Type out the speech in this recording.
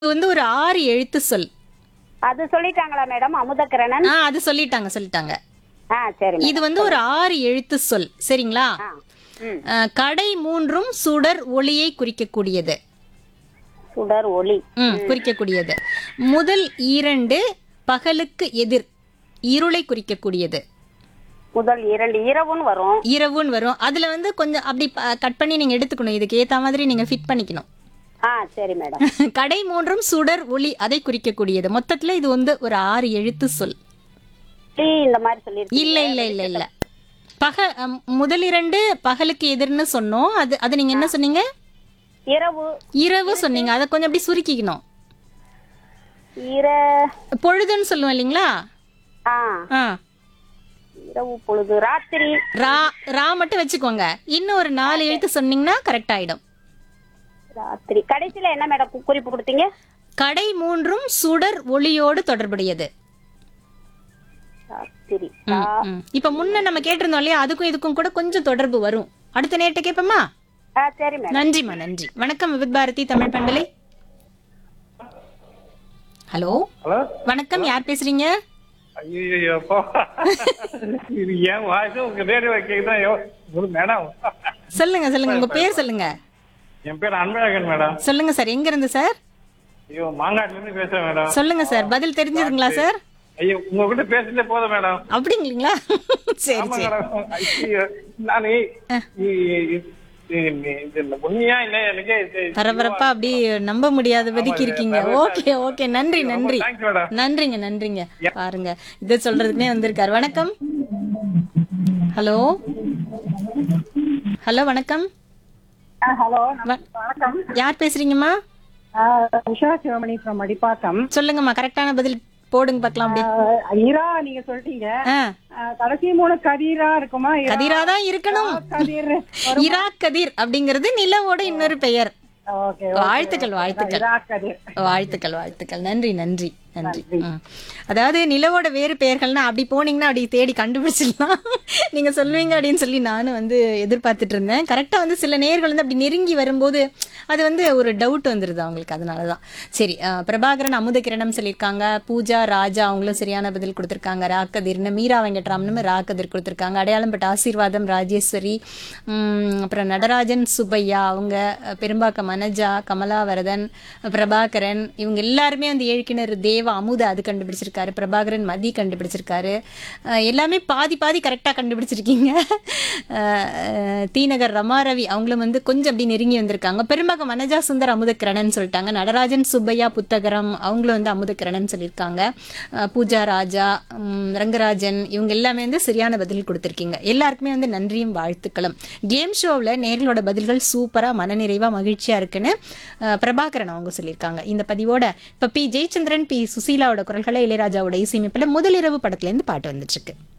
இது வந்து ஒரு ஆறு எழுத்து சொல் அது சொல்லிட்டாங்களா மேடம் அமுதக்கிரணன் ஆ அது சொல்லிட்டாங்க சொல்லிட்டாங்க ஆ சரி இது வந்து ஒரு ஆறு எழுத்து சொல் சரிங்களா ஆ ம் ஆ, கடை மூன்றும் சுடர் ஒளியை குறிக்கக்கூடியது சுடர் ஒளி ம் குறிக்கக்கூடியது முதல் இரண்டு பகலுக்கு எதிர் இருளை குறிக்கக்கூடியது முதல் இரண்டு இரவுன்னு வரும் இரவுன்னு வரும் அதுல வந்து கொஞ்சம் அப்படி கட் பண்ணி நீங்க எடுத்துக்கணும் இதுக்கு ஏத்த மாதிரி நீங்க ஃபிட் பண்ணிக்கணும் ஆ சரி மேடம் கடை மூன்றும் சுடர் ஒளி அதை குறிக்கக்கூடியது மொத்தத்துல இது வந்து ஒரு ஆறு எழுத்து சொல் டீ இந்த மாதிரி சொல்லிருக்கீங்க இல்ல இல்ல இல்ல இல்ல பக அம், முதல் இரண்டு பகலுக்கு எதிர்னு சொன்னோம் அது அது நீங்க என்ன சொன்னீங்க இரவு இரவு சொன்னீங்க அதை கொஞ்சம் அப்படி சுருக்கிக்கணும் இர பொழுதுன்னு சொல்லுவோம் இல்லைங்களா ஆ ஆ இரவு பொழுது ராத்திரி ரா ரா மட்டும் வச்சுக்கோங்க இன்னும் ஒரு நாலு எழுத்து சொன்னீங்கன்னா கரெக்ட் ஆயிடும் ராத்திரி கடைசியில என்ன மேடம் கு- குறிப்பு கொடுத்தீங்க கடை மூன்றும் சுடர் ஒளியோடு தொடர்புடையது ராத்திரி ம், ம். இப்ப முன்ன நம்ம கேட்டிருந்தோம் இல்லையா அதுக்கும் இதுக்கும் கூட கொஞ்சம் தொடர்பு வரும் அடுத்த நேரத்தை கேட்போமா ஆ சரி மேடம் நன்றிம்மா நன்றி வணக்கம் விவித் பாரதி தமிழ் பண்டலை ஹலோ ஹலோ வணக்கம் யார் பேசுறீங்க ஐயோ அப்பா இது என் வாய்ஸ் உங்க ரேடியோ கேக்குதான் ஒரு மேடம் சொல்லுங்க சொல்லுங்க உங்க பேர் சொல்லுங்க என் பேர் அன்பழகன் மேடம் சொல்லுங்க சார் எங்க இருந்து சார் ஐயோ மாங்காட்டுல இருந்து பேசுறேன் மேடம் சொல்லுங்க சார் பதில் தெரிஞ்சதுங்களா சார் ஐயோ உங்ககிட்ட பேசுறதே போதும் மேடம் அப்படிங்களா சரி ஆமா சரி மேடம் ஐயோ நானு இது உண்மையா இல்ல எனக்கு இது- பரபரப்பா அப்படி நம்ப முடியாதபடிக்கு இருக்கீங்க ஓகே ஓகே நன்றி நன்றி தேங்க்ஸ் மேடம் நன்றிங்க நன்றிங்க பாருங்க இதை சொல்றதுக்குனே வந்திருக்காரு வணக்கம் ஹலோ ஹலோ வணக்கம் ஹலோ வ- யார் பேசுறீங்கம்மா உஷா சிவமணி ஃப்ரம் அடிப்பாக்கம் சொல்லுங்கம்மா கரெக்டான பதில் போடுங்க பார்க்கலாம் அப்படி ஆஹ் ஈரா நீங்க சொல்லிட்டீங்க ஆ ஆஹ் கடைசி மூணு கதிரா இருக்குமா ஈரா, கதிரா தான் இருக்கணும் கதிர் இரா கதிர் அப்படிங்கிறது நிலவோட இன்னொரு பெயர் ஓகே வாழ்த்துக்கள் வாழ்த்துக்கள் ஈரா கதிர் வாழ்த்துக்கள் வாழ்த்துக்கள் நன்றி நன்றி நன்றி ம். அதாவது நிலவோட வேறு பெயர்கள்னா அப்படி போனீங்கன்னா அப்படி தேடி கண்டுபிடிச்சிடலாம் நீங்க சொல்லுவீங்க அப்படின்னு சொல்லி நானும் வந்து எதிர்பார்த்துட்டு இருந்தேன் கரெக்டா வந்து சில நேர்கள் வந்து அப்படி நெருங்கி வரும்போது அது வந்து ஒரு டவுட் வந்துருது அவங்களுக்கு அதனால தான் சரி அஹ், பிரபாகரன் அமுத கிரணம் சொல்லியிருக்காங்க பூஜா ராஜா அவங்களும் சரியான பதில் கொடுத்துருக்காங்க ராக்கதிர்னு மீரா வெங்கட்ராமனும் ராக்கதிர் கொடுத்துருக்காங்க அடையாளம் பட்ட ஆசீர்வாதம் ராஜேஸ்வரி உம், அப்புறம் நடராஜன் சுப்பையா அவங்க அஹ், பெரும்பாக்கம் மனஜா கமலாவரதன் பிரபாகரன் இவங்க எல்லாருமே வந்து ஏழ்கிணறு தேவ அமுத அது கண்டுபிடிச்சிருக்காரு பிரபாகரன் மதி கண்டுபிடிச்சிருக்காரு அஹ், எல்லாமே பாதி பாதி கரெக்டாக கண்டுபிடிச்சிருக்கீங்க அஹ், அஹ், தீநகர் ரமாரவி அவங்களும் வந்து கொஞ்சம் அப்படி நெருங்கி வந்திருக்காங்க பெரும்பாக்கம் மனஜா சுந்தர் அமுதக்கிரணன் சொல்லிட்டாங்க நடராஜன் சுப்பையா புத்தகரம் அவங்களும் வந்து அமுதக்கிரணன் சொல்லியிருக்காங்க அஹ், பூஜா ராஜா உம், ரங்கராஜன் இவங்க எல்லாமே வந்து சரியான பதில் கொடுத்துருக்கீங்க எல்லாருக்குமே வந்து நன்றியும் வாழ்த்துக்களும் கேம் ஷோவில் நேர்களோட பதில்கள் சூப்பராக மனநிறைவாக மகிழ்ச்சியாக இருக்குன்னு அஹ், பிரபாகரன் அவங்க சொல்லியிருக்காங்க இந்த பதிவோட இப்போ பி ஜெயச்சந்திரன் பி சுசீலாவோட குரல்களை இளையராஜாவோட இசையமைப்பில் முதலிரவு படத்துலேருந்து பாட்டு வந்துட்டுருக்கு